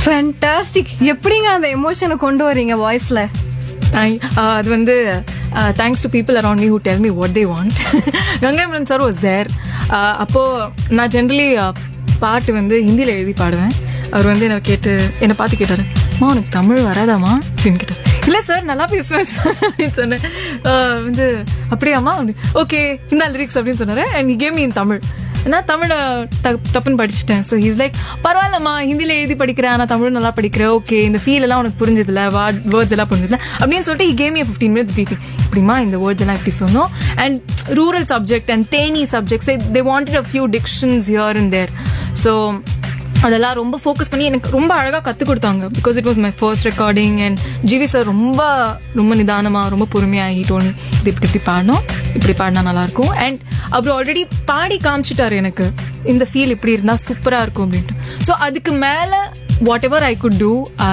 fantastic எப்படிங்க அந்த எமோஷனை கொண்டு வரீங்க வாய்ஸ்ல Thank- uh, அது வந்து thanks to people around me who tell me what they want Gangai Amaran sir was there அப்போ நான் ஜென்ரலி பாட்டு வந்து ஹிந்தியில் எழுதி பாடுவேன் அவர் வந்து என்ன கேட்டு என்னை பார்த்து கேட்டாரு மா உனக்கு தமிழ் வராதாமா அப்படின்னு கேட்டார் இல்லை சார் நல்லா பேசுவேன் சார் அப்படின்னு சொன்னேன் Uh, வந்து அப்படியாம்மா ஓகே இந்த லிரிக்ஸ் அப்படின்னு சொன்னாரு and he gave me in Tamil நான் தமிழை டப் டப்புன்னு படிச்சுட்டேன் ஸோ ஹீஸ் லைக் பரவாயில்லம்மா ஹிந்தியில் எழுதி படிக்கிறேன் நான் தமிழ் நல்லா படிக்கிறேன் ஓகே இந்த ஃபீல் எல்லாம் உனக்கு புரிஞ்சதில்ல வார்ட் வேர்ட்ஸ் எல்லாம் புரிஞ்சதில்ல அப்படின்னு சொல்லிட்டு he came a fifteen minutes briefing இப்படிமா இந்த வேர்ட்ஸ் எல்லாம் இப்படி சொன்னோம் and rural subject and Theni subjects they wanted a few dictions here and there so அதெல்லாம் ரொம்ப ஃபோக்கஸ் பண்ணி எனக்கு ரொம்ப அழகாக கற்றுக் கொடுத்தாங்க because it was my first recording and GV sir ரொம்ப ரொம்ப நிதானமாக ரொம்ப பொறுமையாக ஹீட்டோனி இது இப்படி இப்படி பாடணும் இப்படி பாடினா நல்லாயிருக்கும் அண்ட் அவர் ஆல்ரெடி பாடி காமிச்சிட்டாரு எனக்கு இந்த ஃபீல் இப்படி இருந்தால் சூப்பராக இருக்கும் அப்படின்ட்டு ஸோ அதுக்கு மேலே whatever I could two